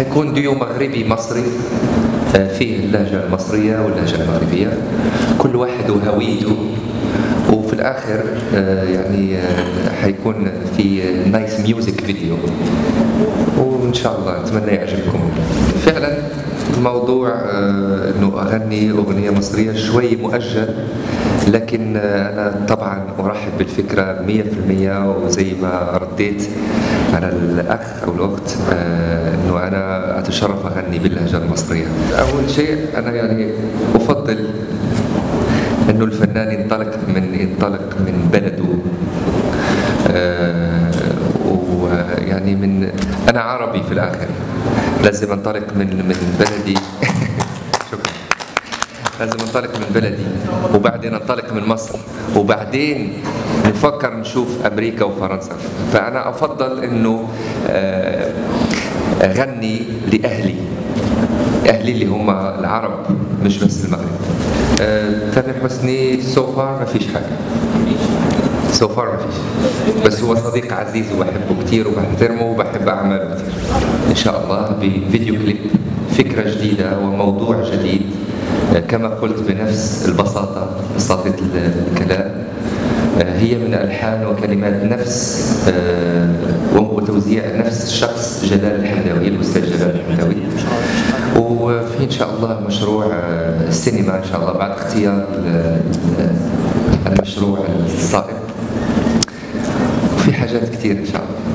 حيكون ديو مغربي مصري آه، فيه اللهجة المصرية واللهجة المغربية كل واحد وهويته وفي الآخر آه، يعني آه، حيكون في نايس ميوزك فيديو وإن شاء الله أتمنى يعجبكم فعلا الموضوع آه، انه اغني اغنيه مصريه شوي مؤجل لكن آه، انا طبعا ارحب بالفكره 100% وزي ما رديت على الاخ او الاخت آه، انه انا اتشرف اغني باللهجه المصريه. اول شيء انا يعني افضل انه الفنان ينطلق من ينطلق من بلده آه، ويعني من انا عربي في الاخر لازم انطلق من من بلدي شكرا لازم انطلق من بلدي وبعدين انطلق من مصر وبعدين نفكر نشوف امريكا وفرنسا فانا افضل انه آه، اغني لاهلي اهلي اللي هم العرب مش بس المغرب آه، تامر حسني سو فار ما فيش حاجه سو فار ما فيش بس هو صديق عزيز وبحبه كتير وبحترمه وبحب اعماله كتير ان شاء الله بفيديو كليب فكره جديده وموضوع جديد آه، كما قلت بنفس البساطه بساطه الكلام آه، هي من الحان وكلمات نفس آه، وتوزيع نفس الشخص جلال الحمداوي الاستاذ جلال الحمداوي وفي ان شاء الله مشروع آه، السينما ان شاء الله بعد اختيار ال- ال- المشروع الصائب في حاجات كثير ان شاء الله